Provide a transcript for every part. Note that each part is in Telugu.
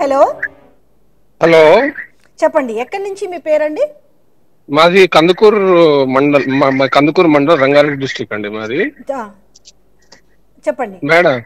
హలో హలో చెప్పండి ఎక్కడి నుంచి మీ పేరండి మాది కందుకూరు మండల్ మా- మా కందుకూరు మండల్ రంగారెడ్డి డిస్ట్రిక్ట్ అండి మాది ఆ, చెప్పండి మేడం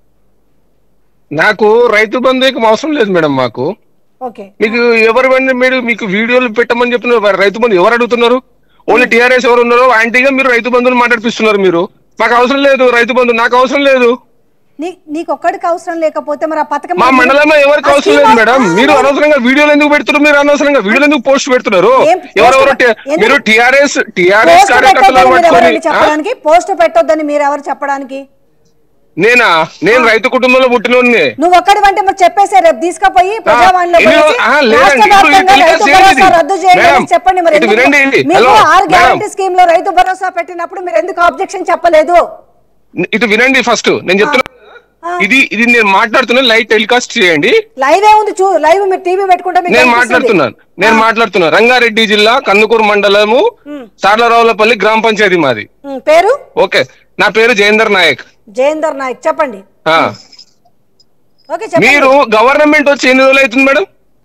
నాకు రైతు బంధు ఏకం అవసరం లేదు మేడం మాకు ఓకే మీకు ఎవరు వెంట- మీరు మీకు వీడియోలు పెట్టమని చెప్తున్నారు మరి రైతు బంధు ఎవరు అడుగుతున్నారు ఓన్లీ టీఆర్ఎస్ ఎవరు ఉన్నారో యాంటీగా మీరు రైతు బంధుని మాట్లాడిపిస్తున్నారు మీరు మాకు అవసరం లేదు రైతు బంధు నాకు అవసరం లేదు నీ నీకు ఒక్కడికి అవసరం లేకపోతే మరి ఆ పథకం మా మండలంలో ఎవరికి ఆ అవసరం లేదు scheme- మేడం ఆ, మీరు లేదు. అనవసరంగా వీడియోలు ఎందుకు పెడుతున్నారు మీరు అనవసరంగా వీడియోలు ఎందుకు పోస్ట్ పెడుతున్నారు ఏం post ఎవరెవరు టి- ఎందుకు? మీరు టిఆర్ఎస్ టిఆర్ఎస్ పోస్ట్ కార్యకర్తలు పెట్టొద్దని మీరు పట్టుకొని ఎవరండి ఆ? చెప్పడానికి పోస్ట్ పెట్టొద్దని మీరు ఎవరు చెప్పడానికి నేనా నేను రైతు కుటుంబంలో పుట్టినోడిని నువ్వు ఒక్కడి అంటే మరి చెప్పేసే రేపు తీసుకుపోయి ప్రజావాణిలో ఎన్ని పోయేసి రోజు- ఆ, లేదండి. రాష్ట్ర ఇప్పుడు వ్యాప్తంగా ఇది రైతు టెలికాస్ట్ భరోసా చేయండి. రద్దు చేయండి అని మేడం, చెప్పండి మరి ఇటు ఎందుకు? వినండి ఇది. మీకు హలో, ఆరు మేడం. గ్యారంటీ స్కీమ్ లో రైతు భరోసా పెట్టినప్పుడు మీరు ఎందుకు ఆబ్జెక్షన్ చెప్పలేదు ఇటు వినండి ఫస్ట్ నేను చెప్తున్నా ఆ. ఇది ఇది నేను మాట్లాడుతున్నా లైవ్ టెలికాస్ట్ చేయండి లైవ్ ఏ ఉంది చూ లైవ్ మీరు టీవీ పెట్టుకుంటే మీకు నేను కనిపిస్తుంది. మాట్లాడుతున్నాను నేను మాట్లాడుతున్నా రంగారెడ్డి జిల్లా కందుకూరు మండలము సార్లరావులపల్లి గ్రామ పంచాయతీ మాది ఉమ్, పేరు ఓకే నా పేరు జయేందర్ నాయక్ జయేందర్ నాయక్ చెప్పండి ఆ. ఓకే చెప్పండి మీరు గవర్నమెంట్ వచ్చి ఎన్ని రోజులు అవుతుంది మేడం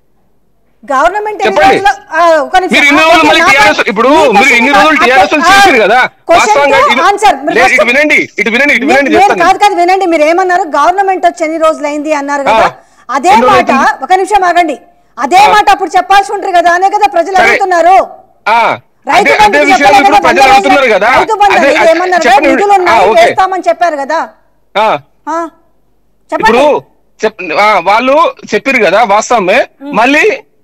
గవర్నమెంట్ ఎన్ని చెప్పండి. రోజులు- ఆ, ఒక నిమిషం. మీరు ఇన్ని ఆ, రోజులు ఓకే, మళ్ళీ నా టీఆర్ఎస్ పై- ఇప్పుడు మీ మీరు question ఇన్ని కి- రోజులు ఆ, టీఆర్ఎస్ ఆ, చేశారు కదా question వాస్తవంగా కి ఇది- answer. మీరు లేదు, first- ఇటు వినండి ఇటు వినండి ఇటు వినండి మీరు- చెప్తాను కాదు కాదు వినండి మీరు ఏమన్నారు గవర్నమెంట్ వచ్చి ఎన్ని రోజులు అయింది అన్నారు కదా ఆ. అదే ఎన్ని మాట రోజులు? ఒక నిమిషం ఆగండి అదే మాట అప్పుడు చెప్పాల్సి ఉంటుంది కదా అనే కదా ప్రజలు సరే. అడుగుతున్నారు ఆ, రైతు అదే బంధు అదే విషయాలు చెప్పలేదు ఇప్పుడు కదా, ప్రజలు వంద అడుగుతున్నారు రోజులు- కదా రైతు బంధు అదే అనేది ఏమన్నారు చెప్పండి. నిధులు ఆ, ఉన్నాయి ఓకే. వేస్తామని చెప్పారు కదా ఆ. ఆ. ఇప్పుడు చెప్పండి చెప్ ఆ, వాళ్ళు చెప్పారు కదా వాస్తవమే మళ్ళీ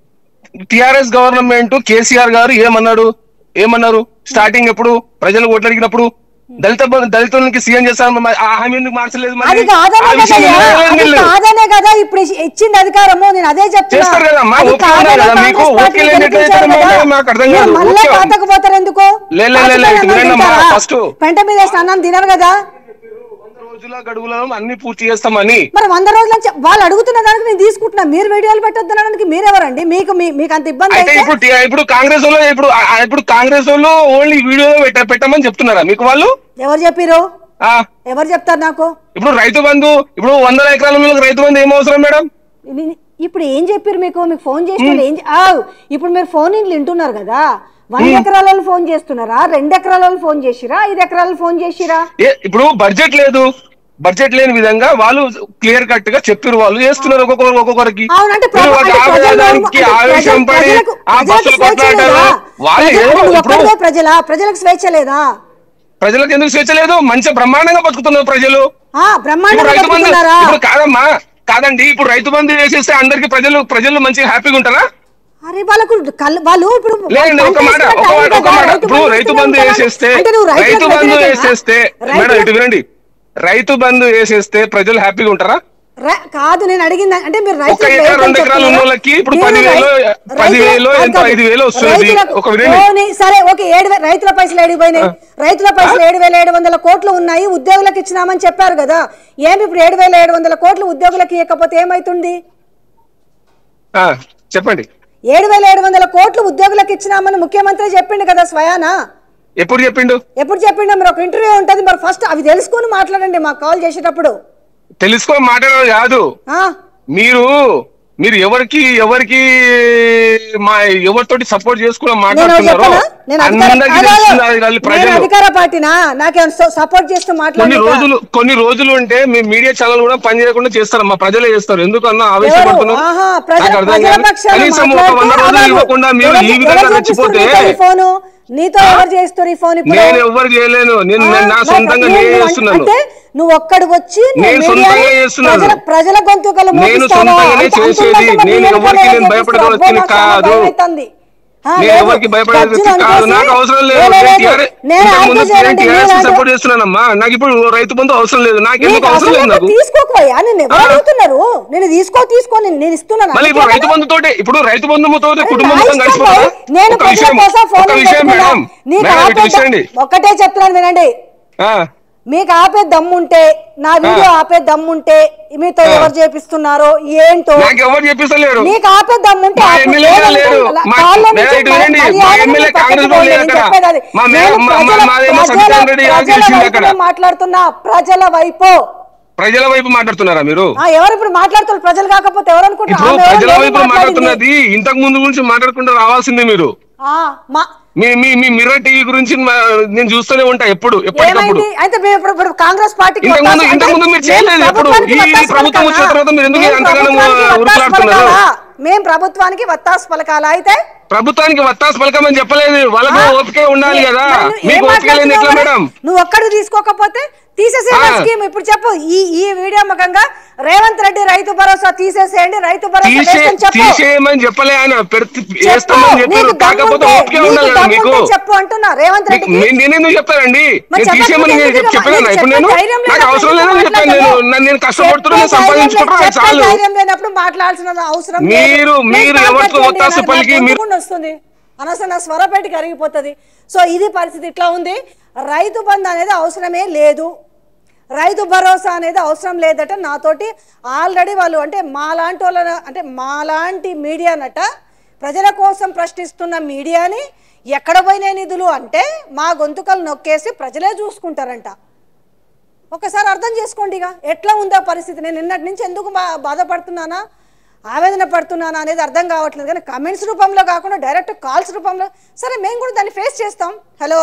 టిఆర్ఎస్ గవర్నమెంట్ కేసీఆర్ గారు ఏమన్నాడు ఏమన్నారు స్టార్టింగ్ ఎప్పుడు ప్రజలు ఓట్లు అడిగినప్పుడు దళిత బ- దళితులకి సీఎం చేస్తాను మరి ఆ హామీ ఎందుకు మార్చలేదు మరి? అది ఆ కాదనే విషయం కదా ఎందుకు అది లేదు? కాదనే కదా ఇప్పుడు ఇచ్చి- ఇచ్చింది అధికారము నేను అదే చెప్తున్నా చేస్తారు కదా అమ్మా, అది ఓకే కాదనే ఉన్నారు కదా, మీకు కాంగ్రెస్ ఓకే పార్టీ లేని ఎట్లా గెలిపించారు చేస్తారో కదా. మాకు అర్థం మీరు కాదు. మళ్ళా ఓకే. పాతకపోతారు ఎందుకు లే, లే, లే, లే, పాతకాలం ఇటు వినండి అమ్మా, తింటారా? ఫస్ట్. పెంట మీద వేసిన అన్నం తినరు కదా వంద రోజుల గడువులలో అన్ని పూర్తి చేస్తామని మరి వంద రోజుల నుంచి వాళ్ళు అడుగుతున్న దానికి నేను తీసుకుంటున్నా మీరు వీడియోలు పెట్టొద్దనడానికి మీరెవరండి మీకు మీ- మీకు అంత ఇబ్బంది అయితే అయితే ఇప్పుడు టి- ఇప్పుడు కాంగ్రెస్ వాళ్ళు ఇప్పుడు ఆ, ఆ, ఇప్పుడు కాంగ్రెస్ వాళ్ళు ఓన్లీ వీడియో పెట్ట- పెట్టమని చెప్తున్నారా మీకు వాళ్ళు ఎవరు చెప్పిరు ఆ ఎవరు చెప్తారు నాకు ఇప్పుడు రైతు బంధు ఇప్పుడు వందల ఎకరాల మీద రైతు బంధు ఏం అవసరం మేడం ని- ఇప్పుడు ఏం చెప్పారు మీకు మీకు ఫోన్ చేసిన వాళ్ళు ఏం చె- ఆ, ఇప్పుడు మీరు ఫోన్ ఇంట్లో వింటున్నారు కదా వంద ఎకరాలలో ఫోన్ చేస్తున్నారా రెండు ఎకరాలలో ఫోన్ చేసిరా ఐదు ఎకరాలలో ఫోన్ చేసిరా ఏ ఇప్పుడు బడ్జెట్ లేదు బడ్జెట్ లేని విధంగా వాళ్ళు క్లియర్ కట్ గా చెప్పారు వాళ్ళు చేస్తున్నారు ఒక్కొక్కరు ఒక్కొక్కరికి అవునంటే మీరు ప్రభు- ఒక అంటే ఆవేదన ప్రజలు- దానికి అంటే ఆవేశం ప్రజలు- పడి ప్రజలకు- ఆ ప్రజలకు బస్సులు స్వేచ్ఛ కొట్లాడారు లేదా? వాళ్ళు ప్రజలు- ఏదో నువ్వు ఇప్పుడు ఒక్కడివే ప్రజలా ప్రజలకు స్వేచ్ఛ లేదా ప్రజలకు ఎందుకు స్వేచ్ఛ లేదు మంచి బ్రహ్మాండంగా బతుకుతున్నారు ప్రజలు ఆ ఇప్పుడు బ్రహ్మాండంగా రైతు బంధు బతుకుతున్నారా ఇప్పుడు కాదమ్మా కాదండి ఇప్పుడు రైతు బంధు వేసేస్తే అందరికి ప్రజలు ప్రజలు మంచిగా హ్యాపీగా ఉంటారా అరే వాళ్ళకు కళ్ళు వాళ్ళు ఇప్పుడు లేదండి ఒక పంట మాట వేసిన ఒక టైం మాట ఒక కదా, మాట రైతు ఇప్పుడు బంధు రైతు బంధు ఇస్తున్నాం కదా. వేసేస్తే అంటే నువ్వు రైతులకు రైతు బంధు వ్యతిరేకమా? వేసేస్తే మేడం రైతులకు- ఇటు వినండి రైతు బంధు వేసేస్తే ప్రజలు హ్యాపీగా ఉంటారా ర- కాదు నేను అడిగింది అంటే మీరు ఒక రైతులకు ఎకరా, రైతులకు రెండు ఎకరాలు చెప్తున్నారా? ఉన్న వాళ్ళకి ఇప్పుడు మీరు పదివేలు, రై- పదివేలు, రైతులకు- ఎంత కాదు, ఐదు వేలు వస్తున్నది. రైతులకు- ఒక వినండి. పోనీ, సరే ఓకే ఏడు వే- రైతుల పైసలు ఏడిపోయినాయి రైతుల పైసలు ఏడు వేల ఏడు వందల కోట్లు ఉన్నాయి ఉద్యోగులకు ఇచ్చినామని చెప్పారు కదా ఏమి ఇప్పుడు ఏడు వేల ఏడు వందల కోట్లు ఉద్యోగులకు ఇవ్వకపోతే ఏమైతుంది ఆ, చెప్పండి ఏడు వేల ఏడు వందల కోట్లు ఉద్యోగులకు ఇచ్చినామని ముఖ్యమంత్రి చెప్పిండు కదా స్వయానా ఎప్పుడు చెప్పిండు ఎప్పుడు చెప్పిండు మరి ఒక ఇంటర్వ్యూ ఉంటుంది మరి ఫస్ట్ అవి తెలుసుకొని మాట్లాడండి మాకు కాల్ చేసేటప్పుడు తెలుసుకో మాట్లాడడం కాదు ఆ మీరు మీరు ఎవరికి ఎవరికి మా ఎవరితోటి సపోర్ట్ చేసుకుని నేను మాట్లాడుతున్నారో చెప్పనా నేను అధికార అందరికీ కాదు, తెలుస్తుంది వాళ్ళు నేను ప్రజలు అధికార పార్టీనా నాకేమైనా సపోర్ట్ చేస్తూ కొన్ని మాట్లాడి రోజులు కొన్ని రోజులు ఉంటే మీ మీడియా ఛానల్ కూడా పని చేయకుండా చేస్తారు మా ప్రజలే చేస్తారు ఎందుకు అన్న ఆవేశపడుతున్నావు ఆహా, ప్రజల- నాకు అర్థం ప్రజల కాదు. పక్షాన కనీసం ఒక మాట్లాడుతూ వంద రోజులు అలాగే. ఇవ్వకుండా మీరు ఎవరు- ఈ విధంగా ఎవరు రెచ్చిపోతే చేపిస్తారు నీతో ఈ ఫోను నీతో ఎవరు చేస్తారు ఈ ఫోన్ ఇప్పుడు నేను ఎవరు చేయలేను నేను ఆ, నేను నా మరి సొంతంగా నేను నేను అన్- చేస్తున్నాను అంటే నువ్వు ఒక్కడు వచ్చి నువ్వు నేను మీడియాని సొంతంగా చేస్తున్నాను. ప్రజల ప్రజల గొంతుకలు నేను మోగిస్తావా? సొంతంగానే అంత- చేసేది. అంతుందంటే మరి నేను నేను ఎవరికి ఎవరు నేను చేపిస్తారు? భయపడే అబ్బో, వ్యక్తిని నాకు చాలా కాదు. భయమవుతుంది. ఆ, నేను లేదు. ఎవరికి భయపడే గర్జన వ్యక్తి కాదు అనుకోసి, నాకు అవసరం లేదు లేదు, లేదు. TRS నేను ఇంతకు ముందు ఆర్గ్యూ చేయాలంటే TRS నేను సపోర్ట్ చేస్తున్నానమ్మా నాకు ఇప్పుడు రైతు బంధు అవసరం లేదు నాకు ఎందుకు నీకు అవసరం అసలు లేదు నాకు తీసుకోకపోయా నేను ఎవరు ఆ. అడుగుతున్నారు నేను తీసుకో తీసుకో నేను నేను ఇస్తున్నాను మళ్ళీ ఇప్పుడు అందుకే రైతు కదా. బంధు తోటి ఇప్పుడు రైతు బంధుతో అరే కుటుంబం నా మొత్తం ఇష్టం కలిసిపోతుందా భయ్. నేను ఒక ప్రజల విషయం కోసం ఫోన్ ఒక విషయం పెట్టుకున్నా. మేడం నీకు మేడం ఇటు ఆపే విషయండి దమ్- ఒక్కటే చెప్తున్నాను వినండి ఆ, మీకు ఆపే దమ్ముంటే నా వీడియో ఆపే దమ్ముంటే మీతో ఆ. ఎవరు చేపిస్తున్నారో ఏంటో నాకు ఎవరు చెప్పిస్తలేరు నీకు ఆపే దమ్ముంటే మా ఆపు. ఎమ్మెల్యే లేదంటే లేరు. అలా మా- కాళ్ళ మేడం నుంచి ఇటు వినండి. మళ్ళీ మా ఆగండి, ఎమ్మెల్యే పక్కకి కాంగ్రెస్ పోండి, లేరు నేను అక్కడ. చెప్పేది అది. మా మే- నేను మా- మా- ప్రజల- మాదేమో ప్రజల- సత్యనారాయణ రెడ్డి గారు ప్రజల గెలిచింది వైపున అక్కడ. మాట్లాడుతున్నా ప్రజల వైపు ప్రజల వైపు మాట్లాడుతున్నారా మీరు ఆ, ఎవరు ఇప్పుడు మాట్లాడుతున్నారు ప్రజలు కాకపోతే ఎవరు అనుకుంటారు ఇప్పుడు ఆమె ఎవరు ప్రజల లేని వైపు మాట్లాడింది. మాట్లాడుతున్నది ఇంతకు ముందు గురించి మాట్లాడకుండా రావాల్సిందే మీరు ఆ, మా మీ మీ మీ మిర్రర్ టీవీ గురించి మా- నేను చూస్తూనే ఉంటా ఎప్పుడు ఎప్పటికప్పుడు ఏమైంది అయితే మేము ఇప్పుడు ఇప్పుడు కాంగ్రెస్ పార్టీకి ఇంతకు ముందు వత్తాసు- ఇంతకు ముందు మీరు అంటే చేయలేదు మేము ఎప్పుడు ప్రభుత్వానికి ఈ ఈ వత్తాసు ప్రభుత్వం వచ్చిన పలకాలా? తర్వాత మీరు ఎందుకు మేము అంతగానో ప్రభుత్వానికి వత్తాసు ఉరుకులాడుతున్నారు పలకాలా? మేం ప్రభుత్వానికి వత్తాసు పలకాలా అయితే ప్రభుత్వానికి వత్తాసు పలకమని చెప్పలేదు వాళ్ళకు ఆ? ఓపిక ఉండాలి ఏ- కదా మరి నువ్వు ఏం మీకు ఓపిక లేదు ఎట్లా మాట్లాడుతున్నావు మేడం మరి? నువ్వు ఒక్కడు తీసుకోకపోతే తీసేసే ఆ. స్కీమ్ ఇప్పుడు చెప్పు ఈ ఈ వీడియో ముఖంగా రేవంత్ రెడ్డి రైతు భరోసా తీసేసేయండి రైతు భరోసా తీసే వేస్తని చెప్పు తీసేయమని చెప్పలే ఆయన పెడితే చెప్పు. వేస్తామని చెప్పారు నీకు కాకపోతే దమ్ముంటే- ఓపిక నీకు ఉండాలి కదా మీకు దమ్ముంటే చెప్పు అంటున్నా రేవంత్ మీకు- రెడ్డికి నేను నేనెందుకు చెప్తానండి మరి నేను తీసేయమని చెప్పకపోతే నేను ఎందుకు చెప్పాను చెప్పాలి? ఇప్పుడు నేను చెప్పే ధైర్యం నాకు లేనప్పుడు అవసరం ఎందుకు లేదని చెప్పాను నేను మాట్లాడతావు? నన్ను నేను కష్టపడుతున్నా చెప్పే సంపాదించుకుంటున్నా ధైర్యం చాలు చెప్పే ధైర్యం లేనప్పుడు మాట్లాడాల్సిన అవసరం లేదు. మీరు- నేను మీరు కాల్ ఎవరికో కట్ ఒత్తాసు చేయండి, పలికి నాకు మీరు- గొంతుకుండా వస్తుంది అనవసరం నా స్వరపేట కరిగిపోతుంది సో ఇది పరిస్థితి ఇట్లా ఉంది రైతు బంధు అనేది అవసరమే లేదు రైతు భరోసా అనేది అవసరం లేదట నాతోటి ఆల్రెడీ వాళ్ళు అంటే మాలాంటి వాళ్ళ అంటే మాలాంటి మీడియానట ప్రజల కోసం ప్రశ్నిస్తున్న మీడియాని ఎక్కడ పోయినాయి నిధులు అంటే మా గొంతుకలు నొక్కేసి ప్రజలే చూసుకుంటారంట ఒకసారి అర్థం చేసుకోండి ఇక ఎట్లా ఉందో పరిస్థితి నేను నిన్నటి నుంచి ఎందుకు బా- బాధపడుతున్నానా ఆవేదన పడుతున్నానా అనేది అర్థం కావట్లేదు కానీ కమెంట్స్ రూపంలో కాకుండా డైరెక్ట్ కాల్స్ రూపంలో సరే మేము కూడా దాన్ని ఫేస్ చేస్తాం హలో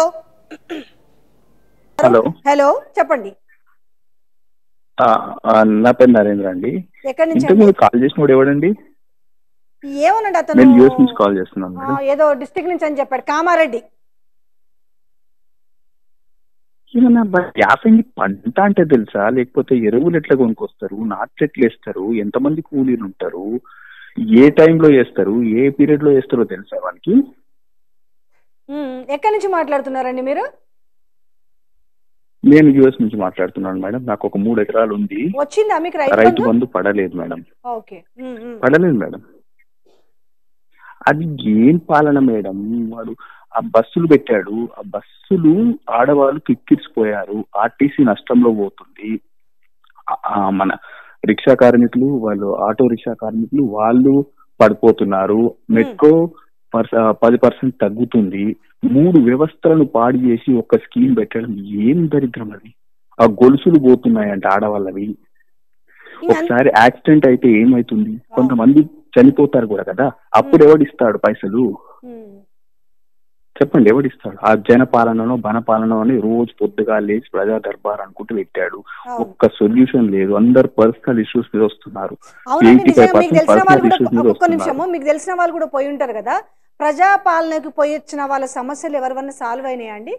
హలో హలో చెప్పండి ఆ, ఆ, నా పేరు నరేంద్ర అండి ఎక్కడి నుంచి ఇంతకు ముందు కాల్ చేసినప్పుడు ఎవడండి ఏమన్నాడు అతను నేను యూఎస్ నుంచి కాల్ చేస్తున్నాను ఆ, మేడం ఏదో డిస్ట్రిక్ట్ నుంచి అని చెప్పాడు కామారెడ్డి ఏమన్నా బ- యాసంగి పంట అంటే తెలుసా లేకపోతే ఎరువులు ఎట్లా కొనుక్కొస్తారు నాట్లు ఎట్లా వేస్తారు ఎంతమంది కూలీలు ఉంటారు ఏ టైంలో వేస్తారు ఏ పీరియడ్ లో వేస్తారో తెలుసా వాళ్ళకి ఉమ్, ఎక్కడి నుంచి మాట్లాడుతున్నారండి మీరు నేను యుఎస్ నుంచి మాట్లాడుతున్నాను మేడం నాకు ఒక మూడు ఎకరాలు ఉంది వచ్చిందా మీకు రైతు రైతు బంధు బంధు పడలేదు మేడం ఓకే ఉమ్, ఉమ్. పడలేదు మేడం అది ఏం పాలన మేడం వాడు ఆ బస్సులు పెట్టాడు ఆ బస్సులు ఆడవాళ్ళు కిక్కిరిసిపోయారు ఆర్టీసీ నష్టంలో పోతుంది ఆ- ఆ మన రిక్షా కార్మికులు వాళ్ళు ఆటో రిక్షా కార్మికులు వాళ్ళు పడిపోతున్నారు మెట్రో పర్స- పది పర్సెంట్ తగ్గుతుంది మూడు వ్యవస్థలను పాడు చేసి ఒక స్కీమ్ పెట్టడం ఏం దరిద్రం అది ఆ గొలుసులు పోతున్నాయంట ఆడవాళ్ళవి ఇంకా ఒకసారి యాక్సిడెంట్ అయితే ఏమైతుంది కొంతమంది చనిపోతారు కూడా కదా అప్పుడు ఎవడిస్తాడు పైసలు ఉమ్, చెప్పండి ఎవడిస్తాడు ఆ జన పాలనలో బన పాలన అని రోజు పొద్దుగా లేచి ప్రజా దర్బార్ అనుకుంటూ పెట్టాడు అవును. ఒక్క సొల్యూషన్ లేదు అందరు పర్సనల్ ఇష్యూస్ మీద వస్తున్నారు అవునండి ఎయిటీ ఫైవ్ నిజంగా మీకు పర్సెంట్ తెలిసిన వాళ్ళు పర్సనల్ కూడా ఇష్యూస్ మీద ఒక్క నిమిషము వస్తున్నారు మీకు తెలిసిన వాళ్ళు కూడా పోయి ఉంటారు కదా ప్రజా పాలనకు పోయి వచ్చిన వాళ్ళ సమస్యలు ఎవరివన్నా సాల్వ్ అయినాయా అండి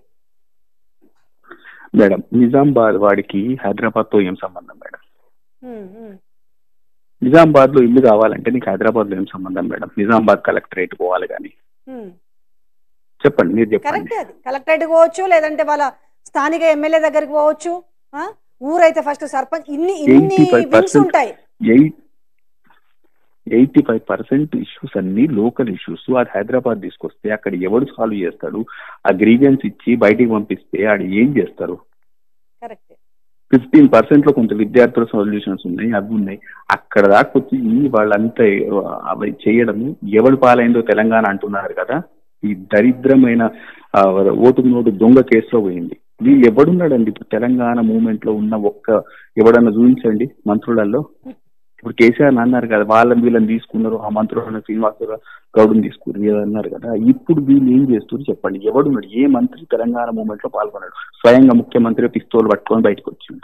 మేడం నిజామాబాద్ వాడికి హైదరాబాద్ తో ఏం సంబంధం మేడం ఉమ్, ఉమ్. నిజామాబాద్ లో ఇల్లు కావాలంటే నీకు హైదరాబాద్ లో ఏం సంబంధం మేడం నిజామాబాద్ కలెక్టరేట్ పోవాలి కానీ ఉమ్. చెప్పండి మీరు చెప్పండి కరెక్టే అది కలెక్టరేట్ పోవచ్చు లేదంటే వాళ్ళ స్థానిక ఎమ్మెల్యే దగ్గరికి పోవచ్చు ఆ? ఊరైతే ఫస్ట్ సర్పంచ్ ఇన్ని ఇన్ని 85% వింగ్స్ ఉంటాయి eight eighty five percent issues అన్ని లోకల్ ఇష్యూస్ అది హైదరాబాద్ తీసుకొస్తే అక్కడ ఎవడు సాల్వ్ చేస్తాడు ఆ గ్రీవియన్స్ ఇచ్చి బయటికి పంపిస్తే ఆడు ఏం చేస్తారు కరెక్ట్ ఫిఫ్టీన్ పర్సెంట్ లో కొంత విద్యార్థుల సొల్యూషన్స్ ఉన్నాయి అవి ఉన్నాయి అక్కడ దాకా వచ్చి ఈ వాళ్ళంతా అవి చేయడము ఎవడు పాలైందో తెలంగాణ అంటున్నారు కదా ఈ దరిద్రమైన ఆ, ఓటు నోటు దొంగ కేసులో పోయింది వీళ్ళు ఎవడున్నాడండి ఇప్పుడు తెలంగాణ మూవ్మెంట్ లో ఉన్న ఒక్క ఎవడన్నా చూపించండి మంత్రులలో ఇప్పుడు కేసీఆర్ అన్నారు కదా వాళ్ళని వీళ్ళని తీసుకున్నారు ఆ మంత్రులను శ్రీనివాసరావు గౌడ్ని తీసుకున్నారు ఏదో అన్నారు కదా ఇప్పుడు వీళ్ళు ఏం చేస్తున్నారు చెప్పండి ఎవడున్నాడు ఏ మంత్రి తెలంగాణ మూవ్మెంట్ లో పాల్గొన్నాడు స్వయంగా ముఖ్యమంత్రి పిస్తోల్ పట్టుకొని బయటకు వచ్చిండు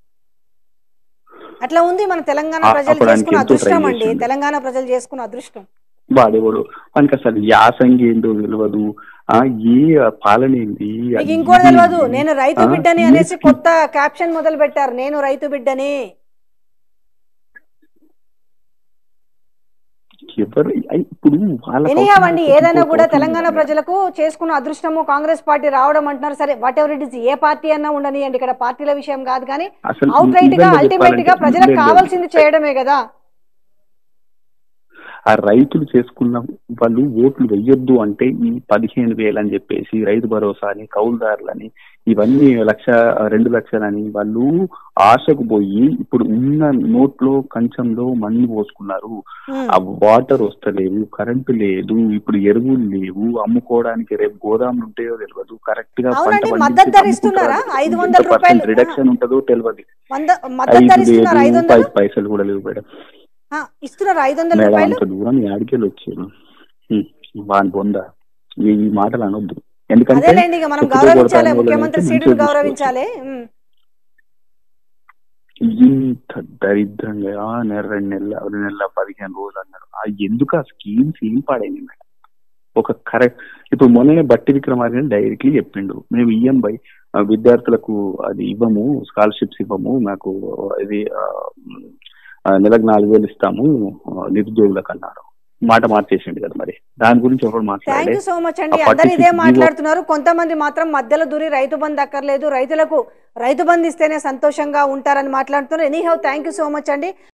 అట్లా ఉంది మన తెలంగాణ ఆ, ప్రజలు అప్పుడు ఆయనకి చేసుకున్న ఎంతో అదృష్టం try అండి చేసిండు. తెలంగాణ ప్రజలు చేసుకున్న అదృష్టం వాడేవాడు మనకి అసలు యాసంగి ఏంటో తెలియదు ఆ ఏ పాలన ఏంది మీకు అది ఇంకోటి ఏంది? తెలియదు నేను రైతు ఆ, బిడ్డని ఏ అనేసి స్కీమ్? కొత్త క్యాప్షన్ మొదలు పెట్టారు నేను రైతు బిడ్డని ఎవరు అయ్ ఇప్పుడు వాళ్ళ ఎనీహావ్ అండి అవసరం ఏదైనా కూడా ఇంకోటి తెలంగాణ ఉంది. ప్రజలకు చేసుకున్న అదృష్టము కాంగ్రెస్ పార్టీ రావడం అంటున్నారు సరే whatever it is a party అన్నా ఉండనియండి ఇక్కడ పార్టీల విషయం కాదు కానీ అసలు అవుట్ రైట్ గా నిజంగా అల్టిమేట్ గా చెప్పాలంటే ప్రజలకు లేదు. కావాల్సింది చేయడమే కదా ఆ రైతులు చేసుకున్న వాళ్ళు ఓట్లు వెయ్యొద్దు అంటే ఈ పదిహేను వేలు అని చెప్పేసి రైతు భరోసా అని కౌలుదారులని ఇవన్నీ లక్ష రెండు లక్షలని వాళ్ళు ఆశకు పోయి ఇప్పుడు ఉన్న నోట్లో కంచంలో మన్ను పోసుకున్నారు ఉమ్. ఆ వాటర్ వస్తలేవు కరెంటు లేదు ఇప్పుడు ఎరువులు లేవు అమ్ముకోవడానికి రేపు గోదాములు ఉంటాయో తెలియదు కరెక్ట్ గా పంట అవునండి, పండించి మద్దతు ధర ఇస్తున్నారా? అమ్ముకుంటారో ఐదు ఎంత వందల percent రూపాయలు. రిడక్షన్ ఉంటుందో తెలియదు వంద మద్దతు ఐదు ధర ఇస్తున్నారు ఐదు లేదు వందలు పది పైసలు కూడా లేవు మేడం ఆ, ఇస్తున్నారు ఐదు వందల మేడం రూపాయలు అంత దూరం యాడికెళ్ళి వచ్చారు హ్మ్, వాని పొందా ఈ ఈ మాటలు అనొద్దు ఎందుకంటే అదేలేండి ఇక మనం తొక్కుతూ గౌరవించాలి కొడతాను ముఖ్యమంత్రి వాళ్ళని సీటును మంచిగా గౌరవించాలి ఉమ్. ఇంత దరిద్రంగా ఆ నెల రెండు నెలల రెండు నెలల పదిహేను రోజులు అన్నారు ఆ ఎందుకు ఆ స్కీమ్స్ ఏం పాడైంది మేడం ఒక కరెక్ట్ ఇప్పుడు మొన్ననే బట్టి విక్రమార్క డైరెక్ట్లీ చెప్పిండు మేము ఇయ్యం బై ఆ, విద్యార్థులకు అది ఇవ్వము స్కాలర్షిప్స్ ఇవ్వము మాకు ఇది ఆ, ఆ, నెలకు నాలుగు వేలు ఇస్తాము ఆ, నిరుద్యోగులకు అన్నారు మాట మార్చేసిండు కదా మరి దాని గురించి ఒకరు థ్యాంక్ మాట్లాడే యూ సో మచ్ అండి ఆ అందరు ఇదే 46 మాట్లాడుతున్నారు కొంతమంది మాత్రం మధ్యలో దూరి రైతు బంధు అక్కర్లేదు రైతులకు రైతు బంధు ఇస్తేనే సంతోషంగా ఉంటారని మాట్లాడుతున్నారు anyhow thank you so much అండి